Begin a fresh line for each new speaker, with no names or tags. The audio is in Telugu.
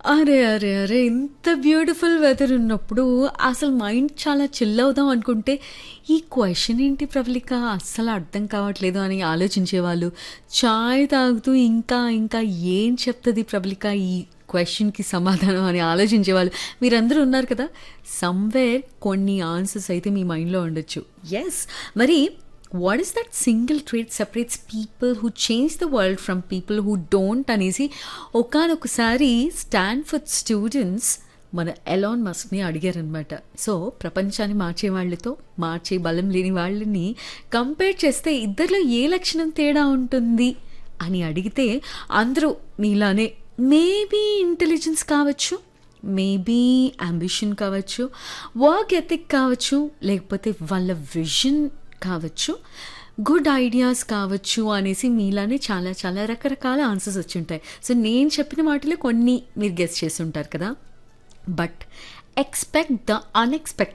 అరే! అరే! అరే! ఇంత బ్యూటిఫుల్ వెదర్ ఉన్నప్పుడు అసలు మైండ్ చాలా చిల్ అవుదాం అనుకుంటే, ఈ క్వెషన్ ఏంటి ప్రవళిక అస్సలు అర్థం కావట్లేదు అని ఆలోచించేవాళ్ళు. చాయ్ తాగుతూ ఇంకా ఇంకా ఏం చెప్తది ప్రవళిక ఈ క్వెషన్‌కి సమాధానం అని ఆలోచించేవాళ్ళు. మీరందరూ ఉన్నారు కదా! సమ్‌వేర్ కొన్ని ఆన్సర్స్ అయితే మీ మైండ్‌లో ఉండొచ్చు. యెస్. మరి what is that single trait separates people who change the world from people who don't అనేసి ఒకానొకసారి స్టాన్‌ఫోర్డ్ స్టూడెంట్స్ మన ఎలాన్ మస్క్‌ని అడిగారనమాట. సో, ప్రపంచాన్ని మార్చే వాళ్ళతో మార్చే బలం లేని వాళ్ళని కంపేర్ చేస్తే ఇద్దరిలో ఏ లక్షణం తేడా ఉంటుంది అని అడిగితే అందరూ మీలానే మేబీ ఇంటెలిజెన్స్ కావచ్చు, మేబీ యాంబిషన్ కావచ్చు, వర్క్ ఎథిక్ కావచ్చు, లేకపోతే వాళ్ళ విజన్ కావచ్చు, గుడ్ ఐడియాస్ కావచ్చు అనేసి మీలానే చాలా చాలా రకరకాల ఆన్సర్స్ వచ్చుంటాయి. సో, నేను చెప్పిన వాటిలో కొన్ని మీరు గెస్ చేసుంటారు కదా! But expect the unexpected